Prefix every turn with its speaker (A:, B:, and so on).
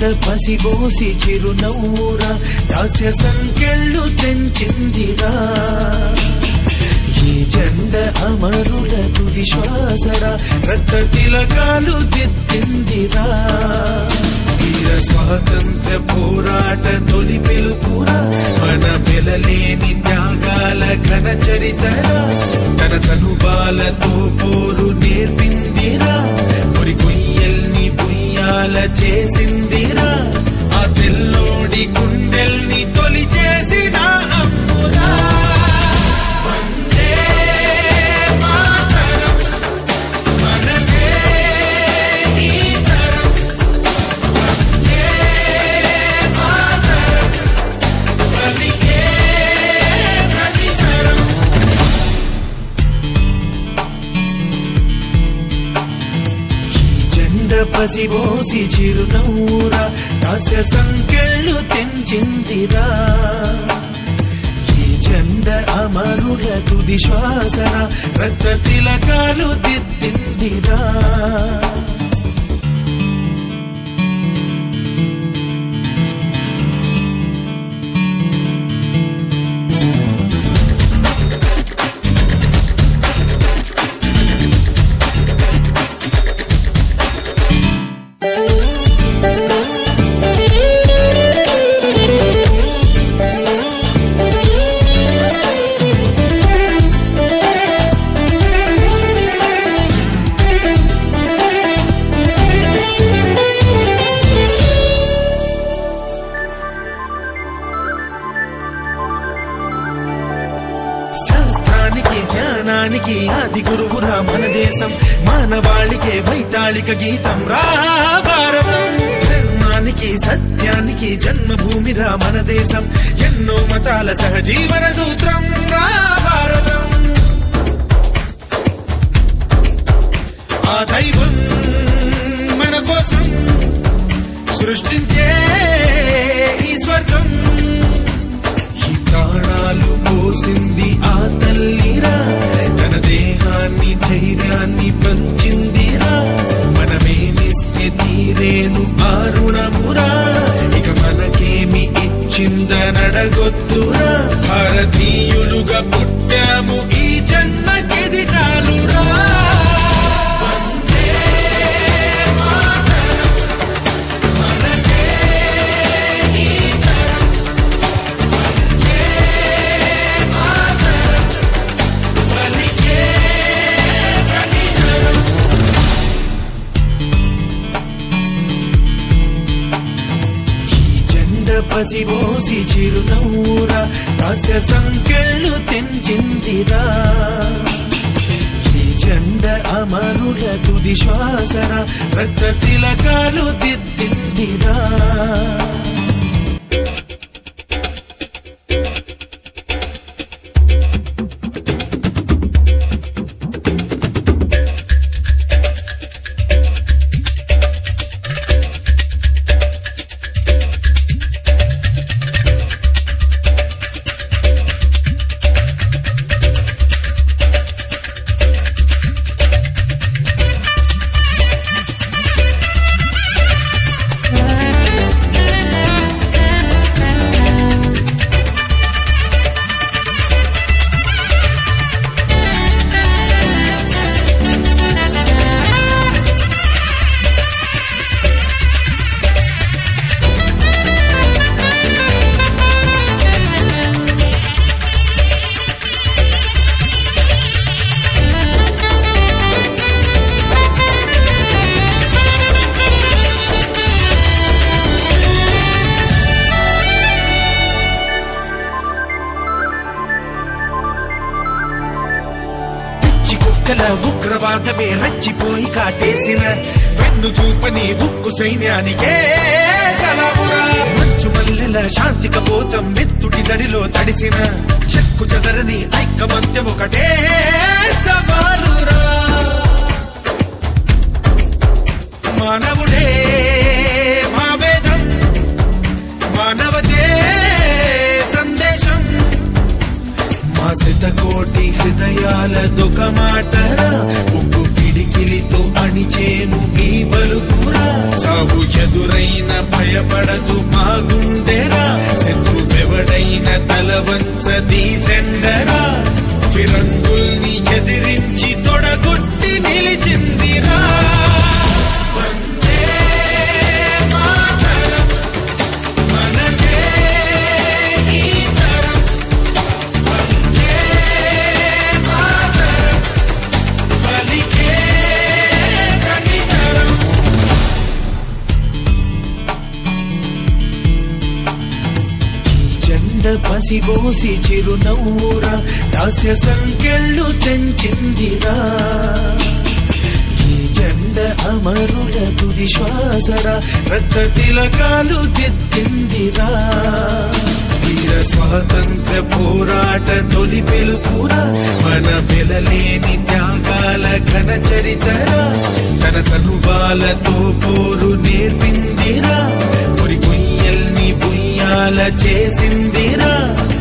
A: పసిబోసి చిరునవ్వురా దాస్య సంకెళ్ళు తెంచిందిరా ఈ జెండ అమరులకు విశ్వాసరా రక్త తిలకాలు దిద్దిందిరా వీర స్వాతంత్ర పోరాట తొలి పిలుపురా మన వెలలేని త్యాగాల ఘన చరితరా తన తనుబాలతో పోరు నేర్పిందిరా పొరి కొయ్యల్ని బుయ్యాల చేసిందిరా ఆ తెల్లోడి గుండెల్ని తొలి చేసిన అమ్మురా వందే మాతరం మనదే ఈ తరం వందే మాతరం పలికే ప్రతి తరం ఈ జెండ పసిబోసి చిరునవ్వురా దాస్య సంకెళ్ళు తెంచిందిరా ఈ జెండ అమరుల తుది శ్వాసన రక్త తిలకాలు దిద్దిందిరా శాస్త్రానికి జ్ఞానానికి ఆది గురువురా మన దేశం మానవాళికే వైతాళిక గీతం రా భారతం ధర్మానికి సత్యానికి జన్మభూమిరా మన దేశం ఎన్నో మతాల సహజీవన సూత్రం రా భారతం ఆ దైవం మన కోసం సృష్టించే ఈ స్వర్గం ఈ ప్రాణాలు పోసింది ఆ తల్లిరా తన దేహాన్ని ధైర్యాన్ని పంచిందిరా మనమేమిస్తే తీరేను ఆ రుణమురా ఇక మనకేమి ఇచ్చిందనడగొద్దురా భారతీయులుగా పుట్టాము ఈ జన్మకిది చాలురా వందే మాతరం మనదే ఈ తరం వందే మాతరం పలికే ప్రతి తరం ఈ జెండ పసిబోసి చిరునవ్వురా దాస్య సంకెళ్ళు తెంచిందిరా ఈ జెండ అమరుల తుది శ్వాసరా రక్త తిలకాలు దిద్దిందిరా పిచ్చి కుక్కల ఉగ్రవాదమే రచ్చిపోయి కాటేసిన వెన్ను చూపని ఉక్కు సైన్యానికే సలామురా మంచు మల్లెల శాంతి కపోతం మెత్తుడి దడిలో తడిసిన చెక్కు చెదరని ఐకమత్యం ఒకటే సవాలురా మానవుడే మావేదం మానవతే సందేశం మా శతకోటి హృదయాల దుఃఖ మాటరా ఉక్కు పిడికిలితో అణిచేను మీ బలుపురా సాగు ఎదురైన భయపడదు మా గుండెరా శత్రువెవడైన తల వంచది జెండరా ఫిరంగుల్ని ఎదిరించి తొడగొట్టి నిలిచిందిరా వందే మాతరం మనదే ఈ తరం వందే మాతరం పలికే ప్రతితరం జెండ పసిబోసి చిరునవ్వురా దాస్య సంఖ్యళ్ళు తెంచిందిరా ఈ జెండ అమరుల తుది శ్వాసరా రక్త తిలకాలు దిద్దిందిరా వీర స్వాతంత్ర పోరాట తొలి పిలుపురా మన వెలలేని త్యాగాల ఘన చరితరా తన తనుబాలతో పోరు నేర్పిందిరా పొరి కొయ్యల్ని బుయ్యాల చేసిందిరా